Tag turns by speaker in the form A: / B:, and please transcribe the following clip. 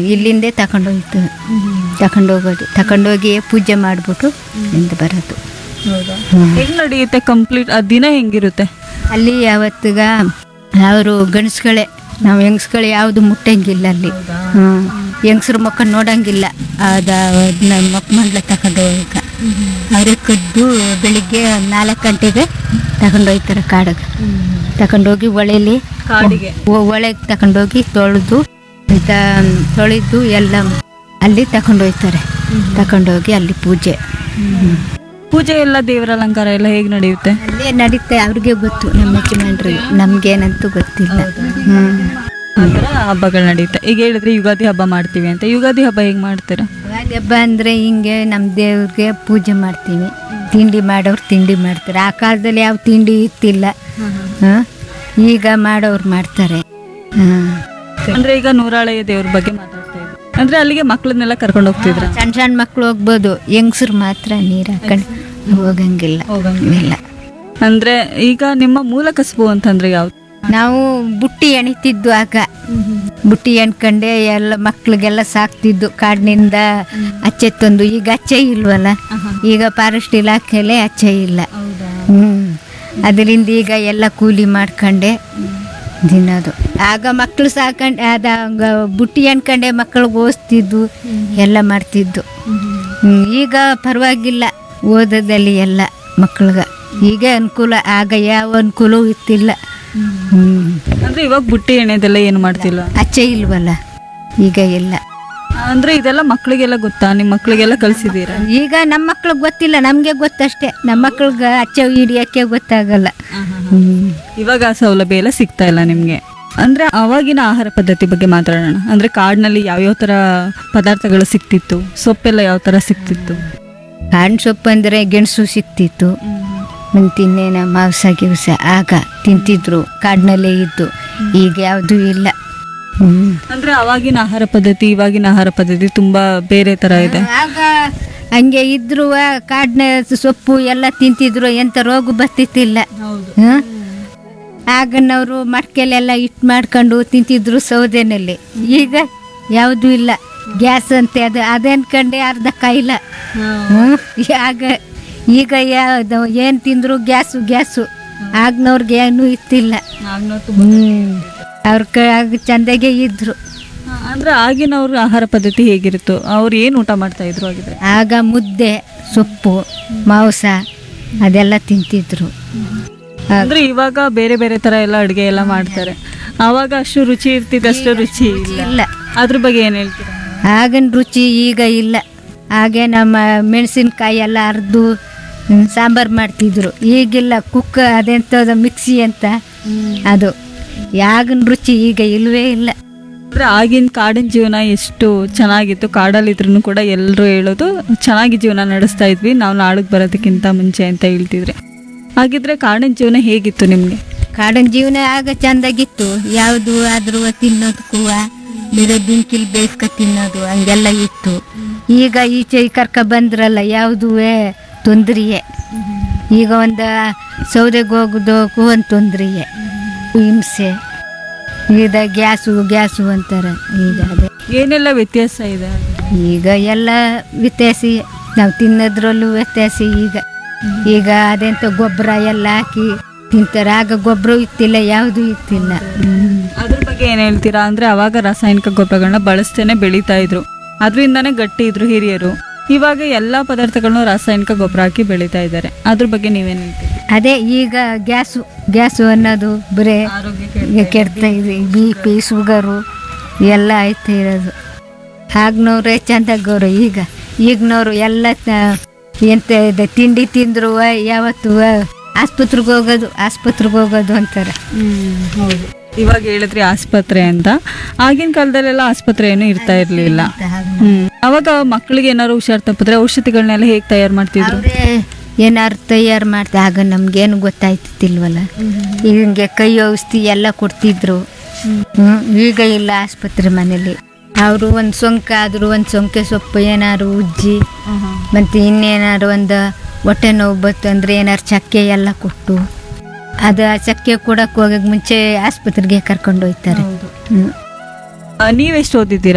A: ಇಲ್ಲಿಂದೇ ತಗೊಂಡೋಯ್ತು ತಗೊಂಡೋಗೋದು ತಗೊಂಡೋಗಿ ಪೂಜೆ ಮಾಡಿಬಿಟ್ಟು ಇಂದ ಬರೋದು
B: ಹೌದಾ ಹೆಂಗ್ ನಡೆಯುತ್ತೆ ಕಂಪ್ಲೀಟ್ ಆ ದಿನ ಹೆಂಗಿರುತ್ತೆ
A: ಅಲ್ಲಿ ಯಾವತ್ತಿಗ ಅವರು ಗಂಡಸ್ಗಳೇ ನಾವು ಹೆಂಗಸ್ಗಳು ಯಾವುದು ಮುಟ್ಟಂಗಿಲ್ಲ ಅಲ್ಲಿ ಹ್ಞೂ ಹೆಂಗಸ್ರ ಮಕ್ಕ ನೋಡಂಗಿಲ್ಲ ಅದ ಅದನ್ನ ಮಕ್ಕಮಂಡ್ಲ ತಗೊಂಡು ಹೋಗ ಅವರೇ ಕದ್ದು ಬೆಳಿಗ್ಗೆ ನಾಲ್ಕು ಗಂಟೆಗೆ ತಗೊಂಡೋಗ್ತಾರೆ ಕಾಡಿಗೆ ತಗೊಂಡೋಗಿ ಒಳೆಯಲ್ಲಿ
B: ಕಾಡಿಗೆ
A: ಒಳಗೆ ತಗೊಂಡೋಗಿ ತೊಳೆದು ಇಂಥ ತೊಳೆದು ಎಲ್ಲ ಅಲ್ಲಿ ತಗೊಂಡೋಗ್ತಾರೆ ತಗೊಂಡೋಗಿ ಅಲ್ಲಿ ಪೂಜೆ
B: ಪೂಜೆ ಎಲ್ಲ ದೇವರ ಅಲಂಕಾರ ಎಲ್ಲ ಹೇಗ್ ನಡೆಯುತ್ತೆ
A: ಅಲ್ಲೇ ನಡೀತೆ ಅವ್ರಿಗೆ ಗೊತ್ತು ನಮ್ಮ ಯಜಮಾನ್ರಿಗೆ ನಮ್ಗೇನಂತೂ ಗೊತ್ತಿಲ್ಲ ಹ್ಮ್
B: ಆ ಥರ ಹಬ್ಬಗಳು ನಡೆಯುತ್ತೆ ಈಗ ಹೇಳಿದ್ರೆ ಯುಗಾದಿ ಹಬ್ಬ ಮಾಡ್ತೀವಿ ಅಂತ ಯುಗಾದಿ ಹಬ್ಬ ಹೇಗ್ ಮಾಡ್ತೀರಾ
A: ಯುಗಾದಿ ಹಬ್ಬ ಅಂದರೆ ಹಿಂಗೆ ನಮ್ಮ ದೇವ್ರಿಗೆ ಪೂಜೆ ಮಾಡ್ತೀವಿ ತಿಂಡಿ ಮಾಡೋರು ತಿಂಡಿ ಮಾಡ್ತಾರೆ ಆ ಕಾಲದಲ್ಲಿ ಯಾವ ತಿಂಡಿ ಇತ್ತಿಲ್ಲ ಹಾಂ ಈಗ ಮಾಡೋರು ಮಾಡ್ತಾರೆ ಹಾಂ
B: ಅಂದ್ರೆ ಈಗ ನೂರಾಳೆಯ ದೇವ್ರ ಬಗ್ಗೆ ಮಾತಾಡ್ತಾ ಇದ್ವಿ ಅಂದ್ರೆ ಅಲ್ಲಿಗೆ ಮಕ್ಕಳನ್ನೆಲ್ಲ ಕರ್ಕೊಂಡು ಹೋಗ್ತಿದ್ರ
A: ಸಣ್ಣ ಸಣ್ಣ ಮಕ್ಳು ಹೋಗ್ಬೋದು ಹೆಂಗಸ್ರು ಮಾತ್ರ ನೀರು ಹಾಕೊಂಡು ಹೋಗಂಗಿಲ್ಲ ಇಲ್ಲ
B: ಅಂದ್ರೆ ಈಗ ನಿಮ್ಮ ಮೂಲ ಕಸಬು ಅಂತಂದ್ರೆ ಯಾವ್ದು
A: ನಾವು ಬುಟ್ಟಿ ಎಣಿತಿದ್ದು ಆಗ ಬುಟ್ಟಿ ಎಣ್ಕಂಡೆ ಎಲ್ಲ ಮಕ್ಳಿಗೆಲ್ಲ ಸಾಕ್ತಿದ್ದು ಕಾಡಿನಿಂದ ಅಚ್ಚೆ ತಂದು ಈಗ ಅಚ್ಚೆ ಇಲ್ವಲ್ಲ ಈಗ ಫಾರೆಸ್ಟ್ ಇಲಾಖೆಲೆ ಅಚ್ಚೆ ಇಲ್ಲ ಹ್ಮ್ ಅದರಿಂದ ಈಗ ಎಲ್ಲ ಕೂಲಿ ಮಾಡ್ಕೊಂಡೆ ತಿನ್ನೋದು ಆಗ ಮಕ್ಕಳು ಸಾಕಂಡು ಅದ ಗ- ಬುಟ್ಟಿ ಎಣ್ಕಂಡೆ ಮಕ್ಕಳಿಗೆ ಓದಿಸ್ತಿದ್ದು ಎಲ್ಲ ಮಾಡ್ತಿದ್ದು ಹ್ಮ್, ಈಗ ಪರವಾಗಿಲ್ಲ ಓದೋದಲ್ಲಿ ಎಲ್ಲ ಮಕ್ಳಿಗೆ ಈಗ ಅನುಕೂಲ ಆಗ ಯಾವ ಅನುಕೂಲವೂ ಇತ್ತಿಲ್ಲ ಹ್ಮ್
B: ಅಂದ್ರೆ ಇವಾಗ ಬುಟ್ಟಿ ಎಣೆದೆಲ್ಲ ಏನು ಮಾಡ್ತಿಲ್ಲ
A: ಅಚ್ಚೆ ಇಲ್ವಲ್ಲ ಈಗ ಇಲ್ಲ
B: ಅಂದ್ರೆ ಇದೆಲ್ಲ ಮಕ್ಕಳಿಗೆಲ್ಲ ಗೊತ್ತಾ ನಿಮ್ಮ ಮಕ್ಕಳಿಗೆಲ್ಲ ಕಲ್ಸಿದೀರಾ
A: ಈಗ ನಮ್ಮ ಮಕ್ಳಿಗೆ ಗೊತ್ತಿಲ್ಲ ನಮಗೆ ಗೊತ್ತಷ್ಟೇ ನಮ್ಮ ಮಕ್ಳಿಗೆ ಅಚ್ಚೆ ಹಿಡಿಯೋಕ್ಕೆ ಗೊತ್ತಾಗಲ್ಲ ಹ್ಮ್
B: ಇವಾಗ ಆ ಸೌಲಭ್ಯ ಎಲ್ಲ ಸಿಗ್ತಾ ಇಲ್ಲ ನಿಮ್ಗೆ ಅಂದ್ರೆ ಅವಾಗಿನ ಆಹಾರ ಪದ್ಧತಿ ಬಗ್ಗೆ ಮಾತಾಡೋಣ ಅಂದ್ರೆ ಕಾಡಿನಲ್ಲಿ ಯಾವ್ಯಾವ ತರ ಪದಾರ್ಥಗಳು ಸಿಕ್ತಿತ್ತು ಸೊಪ್ಪೆಲ್ಲ ಯಾವ ತರ ಸಿಕ್ತಿತ್ತು
A: ಕಾಡಿನ ಸೊಪ್ಪು ಅಂದರೆ ಗೆಣಸು ಸಿಕ್ತಿತ್ತು ಮತ್ತು ಇನ್ನೇನ ಮಾಂಸ ಗಿವ್ಸ ಆಗ ತಿಂತಿದ್ರು ಕಾಡಿನಲ್ಲೇ ಇದ್ದು ಈಗ ಯಾವುದೂ ಇಲ್ಲ ಹ್ಮ್
B: ಅಂದ್ರೆ ಅವಾಗಿನ ಆಹಾರ ಪದ್ಧತಿ ಇವಾಗಿನ ಆಹಾರ ಪದ್ಧತಿ ತುಂಬಾ ಬೇರೆ ತರ ಇದೆ
A: ಆಗ ಹಂಗೆ ಇದ್ರು ಕಾಡಿನ ಸೊಪ್ಪು ಎಲ್ಲ ತಿಂತಿದ್ರು ಎಂತ ರೋಗ ಬರ್ತಿತ್ತಿಲ್ಲ ಹ್ಮ್? ಆಗನವರು ಮಡ್ಕೆಲೆಲ್ಲ ಇಟ್ಟು ಮಾಡ್ಕೊಂಡು ತಿಂತಿದ್ರು ಸೌದೆನಲ್ಲಿ ಈಗ ಯಾವುದೂ ಇಲ್ಲ ಗ್ಯಾಸ್ ಅಂತೆ ಅದು ಅದನ್ಕಂಡೆ ಅರ್ಧ ಕಾಯಿಲ್ಲ ಹ್ಮ್? ಆಗ ಈಗ ಯಾವ್ದು ಏನು ತಿಂದ್ರು ಗ್ಯಾಸು ಗ್ಯಾಸು ಆಗ್ನವ್ರಿಗೆ ಏನೂ ಇತ್ತಿಲ್ಲ ಹ್ಮ್ ಅವ್ರ ಕ ಆಗ ಚಂದಾಗೆ ಇದ್ರು
B: ಅಂದ್ರೆ ಆಗಿನವ್ರ ಆಹಾರ ಪದ್ಧತಿ ಹೇಗಿರುತ್ತು ಅವ್ರು ಏನ್ ಊಟ ಮಾಡ್ತಾ ಇದ್ರು ಆಗಿದ್ರೆ
A: ಆಗ ಮುದ್ದೆ ಸೊಪ್ಪು ಮಾಂಸ ಅದೆಲ್ಲ ತಿಂತಿದ್ರು
B: ಅಂದ್ರೆ ಇವಾಗ ಬೇರೆ ಬೇರೆ ತರ ಎಲ್ಲ ಅಡುಗೆ ಎಲ್ಲ ಮಾಡ್ತಾರೆ ಅವಾಗ ಅಷ್ಟು ರುಚಿ ಇರ್ತಿತ್ತು ಅಷ್ಟು ರುಚಿ ಇಲ್ಲ
A: ಇಲ್ಲ
B: ಅದ್ರ ಬಗ್ಗೆ ಏನ್ ಹೇಳ್ತೀರಾ
A: ಆಗಿನ ರುಚಿ ಈಗ ಇಲ್ಲ ಹಾಗೆ ನಮ್ಮ ಮೆಣಸಿನ್ಕಾಯಿ ಎಲ್ಲ ಅರ್ದು ಸಾಂಬಾರು ಮಾಡ್ತಿದ್ರು ಈಗಿಲ್ಲ ಕುಕ್ಕ ಅದೆಂಥದ್ದು ಮಿಕ್ಸಿ ಅಂತ ಅದು ಆಗಿನ ರುಚಿ ಈಗ ಇಲ್ವೇ ಇಲ್ಲ
B: ಅಂದ್ರೆ ಆಗಿನ ಕಾಡಿನ ಜೀವನ ಎಷ್ಟು ಚೆನ್ನಾಗಿತ್ತು ಕಾಡಲ್ಲಿದ್ರು ಕೂಡ ಎಲ್ಲರೂ ಹೇಳೋದು ಚೆನ್ನಾಗಿ ಜೀವನ ನಡೆಸ್ತಾ ಇದ್ವಿ ನಾವು ನಾಳಿಗೆ ಬರೋದಕ್ಕಿಂತ ಮುಂಚೆ ಅಂತ ಹೇಳ್ತಿದ್ರೆ ಹಾಗಿದ್ರೆ ಕಾಡಿನ ಜೀವನ ಹೇಗಿತ್ತು ನಿಮ್ಗೆ
A: ಕಾಡಿನ ಜೀವನ ಆಗ ಚಂದಾಗಿತ್ತು ಯಾವುದು ಆದ್ರೂ ತಿನ್ನೋದಕ್ಕೂ ಬೇರೆ ಬೆಂಕಿಲ್ ಬೇಯಿಸ್ಕ ತಿನ್ನೋದು ಹಂಗೆಲ್ಲ ಇತ್ತು ಈಗ ಈಚೆ ಕರ್ಕ ಬಂದ್ರಲ್ಲ ಯಾವುದುವೇ ತೊಂದರೆಯೇ ಈಗ ಒಂದು ಸೌದೆಗೆ ಹೋಗೋದಕ್ಕೂ ಒಂದು ತೊಂದರೆಯೇ ಹಿಂಸೆ ಈಗ ಗ್ಯಾಸು ಗ್ಯಾಸು ಅಂತಾರೆ ಈಗ ಅದೇ
B: ಏನೆಲ್ಲ ವ್ಯತ್ಯಾಸ ಇದೆ
A: ಈಗ ಎಲ್ಲ ವ್ಯತ್ಯಾಸ ನಾವು ತಿನ್ನೋದ್ರಲ್ಲೂ ವ್ಯತ್ಯಾಸ ಈಗ ಈಗ ಅದೆಂತ ಗೊಬ್ಬರ ಎಲ್ಲ ಹಾಕಿ ತಿಂತಾರೆ ಆಗ ಗೊಬ್ಬರ ಇತ್ತಿಲ್ಲ ಯಾವುದೂ ಇತ್ತಿಲ್ಲ ಹ್ಮ್.
B: ಅದ್ರ ಬಗ್ಗೆ ಏನ್ ಹೇಳ್ತೀರಾ ಅಂದ್ರೆ ಅವಾಗ ರಾಸಾಯನಿಕ ಗೊಬ್ಬರಗಳನ್ನ ಬಳಸ್ತೇನೆ ಬೆಳೀತಾ ಇದ್ರು ಅದರಿಂದಾನೇ ಗಟ್ಟಿ ಇದ್ರು ಹಿರಿಯರು ಇವಾಗ ಎಲ್ಲಾ ಪದಾರ್ಥಗಳನ್ನು ರಾಸಾಯನಿಕ ಗೊಬ್ಬರ ಹಾಕಿ ಬೆಳೀತಾ ಇದ್ದಾರೆ ಅದ್ರ ಬಗ್ಗೆ ನೀವೇನ್ ಹೇಳ್ತೀರಿ
A: ಅದೇ ಈಗ ಗ್ಯಾಸು ಗ್ಯಾಸು ಅನ್ನೋದು ಬರೇ ಈಗ ಕೆಡ್ತಾ ಇದೆ ಬಿ ಪಿ ಶುಗರು ಎಲ್ಲ ಆಯ್ತಾ ಇರೋದು ಆಗ್ನವ್ರೆ ಚಂದಾಗವ್ರು ಈಗ ಈಗಿನವ್ರು ಎಲ್ಲ ತ- ಎಂತ ಇದೆ ತಿಂಡಿ ತಿಂದ್ರು ಯಾವತ್ತು ಆಸ್ಪತ್ರೆಗೆ ಹೋಗೋದು ಆಸ್ಪತ್ರೆಗೆ ಹೋಗೋದು ಅಂತಾರೆ
B: ಇವಾಗ ಹೇಳಿದ್ರಿ ಆಸ್ಪತ್ರೆ ಅಂತ ಆಗಿನ ಕಾಲದಲ್ಲೆಲ್ಲ ಆಸ್ಪತ್ರೆ ಏನು ಇರ್ತಾ ಇರ್ಲಿಲ್ಲ ಹ್ಮ್ ಅವಾಗ ಮಕ್ಕಳಿಗೆ ಏನಾದ್ರು ಹುಷಾರ್ ತಪ್ಪಿದ್ರೆ ಔಷಧಿಗಳನ್ನೆಲ್ಲ ಹೇಗೆ ತಯಾರು ಮಾಡ್ತಿದ್ರು
A: ಅವರೇ ಏನಾರು ತಯಾರು ಮಾಡ್ತಾ ಆಗ ನಮ್ಗೇನು ಗೊತ್ತಾಯ್ತಿಲ್ವಲ್ಲ ಹಿಂಗೆ ಕೈ ಔಷಧಿ ಎಲ್ಲ ಕೊಡ್ತಿದ್ರು ಹ್ಮ್ ಈಗ ಇಲ್ಲ ಆಸ್ಪತ್ರೆ ಮನೇಲಿ ಅವರು ಒಂದು ಸೊಂಕ ಆದರೂ ಒಂದು ಸೊಂಕೆ ಸೊಪ್ಪು ಏನಾದ್ರು ಉಜ್ಜಿ ಮತ್ತು ಇನ್ನೇನಾದ್ರು ಒಂದು ಹೊಟ್ಟೆ ನೋವು ಬತ್ತು ಅಂದರೆ ಏನಾರು ಚಕ್ಕೆ ಎಲ್ಲ ಕೊಟ್ಟು ಅದು ಆ ಚಕ್ಕೆ ಕೊಡಕ್ಕೆ ಹೋಗಕ್ಕೆ ಮುಂಚೆ ಆಸ್ಪತ್ರೆಗೆ ಕರ್ಕೊಂಡು ಹೋಗ್ತಾರೆ ಹ್ಞೂ
B: ನೀವೆಷ್ಟು ಓದಿದ್ದೀರಾ